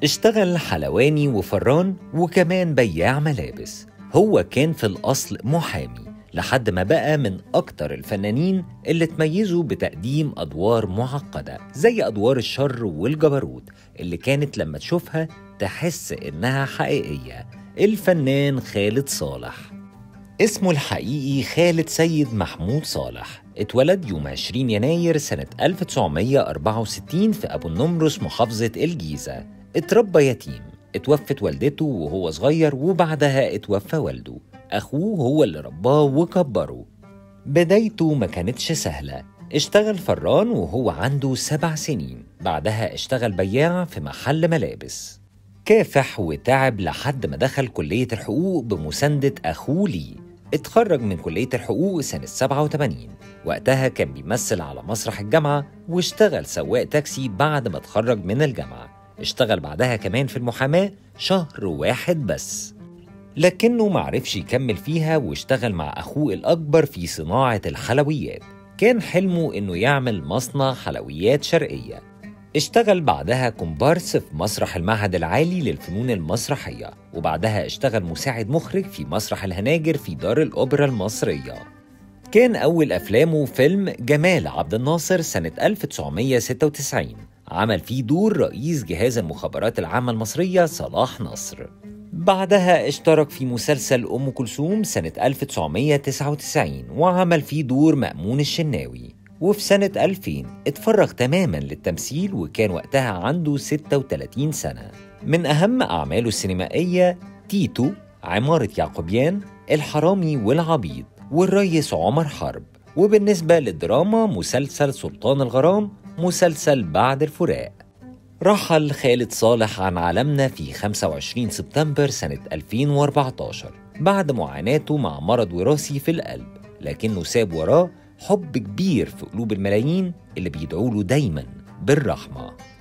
اشتغل حلواني وفران وكمان بياع ملابس هو كان في الأصل محامي لحد ما بقى من أكتر الفنانين اللي تميزوا بتقديم أدوار معقدة زي أدوار الشر والجبروت اللي كانت لما تشوفها تحس إنها حقيقية الفنان خالد صالح اسمه الحقيقي خالد سيد محمود صالح اتولد يوم 20 يناير سنة 1964 في أبو النمرس محافظة الجيزة اتربى يتيم اتوفت والدته وهو صغير وبعدها اتوفى والده أخوه هو اللي رباه وكبره بدايته ما كانتش سهلة اشتغل فران وهو عنده سبع سنين بعدها اشتغل بياع في محل ملابس كافح وتعب لحد ما دخل كلية الحقوق بمساندة أخوه ليه اتخرج من كلية الحقوق سنة 87 وقتها كان بيمثل على مسرح الجامعة واشتغل سواق تاكسي بعد ما اتخرج من الجامعة اشتغل بعدها كمان في المحاماة شهر واحد بس لكنه معرفش يكمل فيها واشتغل مع أخوه الأكبر في صناعة الحلويات كان حلمه إنه يعمل مصنع حلويات شرقية اشتغل بعدها كومبارس في مسرح المعهد العالي للفنون المسرحية وبعدها اشتغل مساعد مخرج في مسرح الهناجر في دار الأوبرا المصرية كان أول أفلامه فيلم جمال عبد الناصر سنة 1996 عمل فيه دور رئيس جهاز المخابرات العامة المصرية صلاح نصر بعدها اشترك في مسلسل أم كلثوم سنة 1999 وعمل فيه دور مأمون الشناوي وفي سنة 2000 اتفرغ تماما للتمثيل وكان وقتها عنده 36 سنة من أهم أعماله السينمائية تيتو عمارة يعقوبيان الحرامي والعبيد والريس عمر حرب وبالنسبة للدراما مسلسل سلطان الغرام مسلسل بعد الفراق رحل خالد صالح عن عالمنا في 25 سبتمبر سنة 2014 بعد معاناته مع مرض وراثي في القلب لكنه ساب وراه حب كبير في قلوب الملايين اللي بيدعوا له دايما بالرحمه